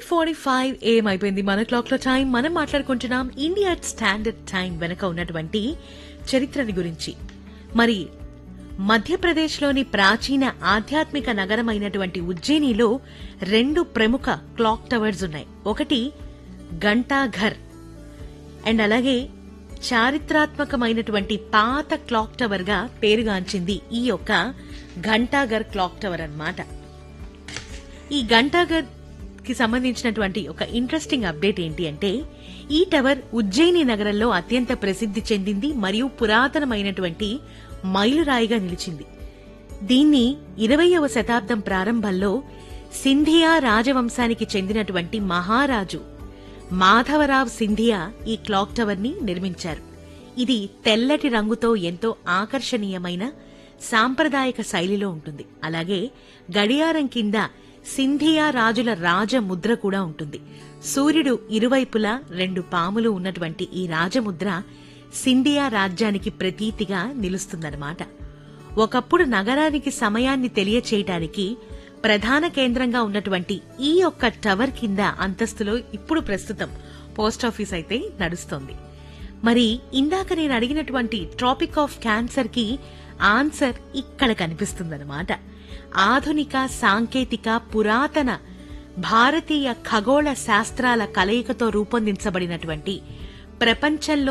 eight forty five ఏం అయిపోయింది మన క్లాక్ లో టైం మనం మాట్లాడుకుంటున్నాం ఇండియా స్టాండర్డ్ టైం వెనక ఉన్నటువంటి చరిత్రని గురించి మరి మధ్యప్రదేశ్లోని ప్రాచీన ఆధ్యాత్మిక నగరమైనటువంటి ఉజ్జయినిలో రెండు ప్రముఖ క్లాక్ టవర్స్ ఉన్నాయి ఒకటి ఘంటాఘర్ అండ్ అలాగే చారిత్రాత్మకమైనటువంటి పాత క్లాక్ టవర్ గా పేరుగాంచింది ఈ యొక్క ఘంటాఘర్ క్లాక్ టవర్ అన్నమాట ఈ ఘంటాఘర్ కి సంబంధించినటువంటి ఒక ఇంట్రెస్టింగ్ అప్డేట్ ఏంటి అంటే ఈ టవర్ ఉజ్జయిని నగరంలో అత్యంత ప్రసిద్ధి చెందింది మరియు పురాతనమైనటువంటి మైలురాయిగా నిలిచింది దీన్ని ఇరవయవ శతాబ్దం ప్రారంభంలో సింధియా రాజవంశానికి చెందినటువంటి మహారాజు మాధవరావ్ సింధియా ఈ క్లాక్ టవర్ ని నిర్మించారు ఇది తెల్లటి రంగుతో ఎంతో ఆకర్షణీయమైన సాంప్రదాయక శైలిలో ఉంటుంది అలాగే గడియారం కింద సింధియా రాజుల రాజముద్ర కూడా ఉంటుంది సూర్యుడు ఇరువైపులా రెండు పాములు ఉన్నటువంటి ఈ రాజముద్ర సింధియా రాజ్యానికి ప్రతీతిగా నిలుస్తుందన్నమాట ఒకప్పుడు నగరానికి సమయాన్ని తెలియచేయటానికి ప్రధాన కేంద్రంగా ఉన్నటువంటి ఈ యొక్క టవర్ కింద అంతస్తులో ఇప్పుడు ప్రస్తుతం పోస్టాఫీస్ అయితే నడుస్తోంది మరి ఇందాక నేను అడిగినటువంటి ట్రాపిక్ ఆఫ్ క్యాన్సర్ కి ఆన్సర్ ఇక్కడ కనిపిస్తుందన్నమాట ఆధునిక సాంకేతిక పురాతన భారతీయ ఖగోళ శాస్త్రాల కలయికతో రూపొందించబడినటువంటి ప్రపంచంలో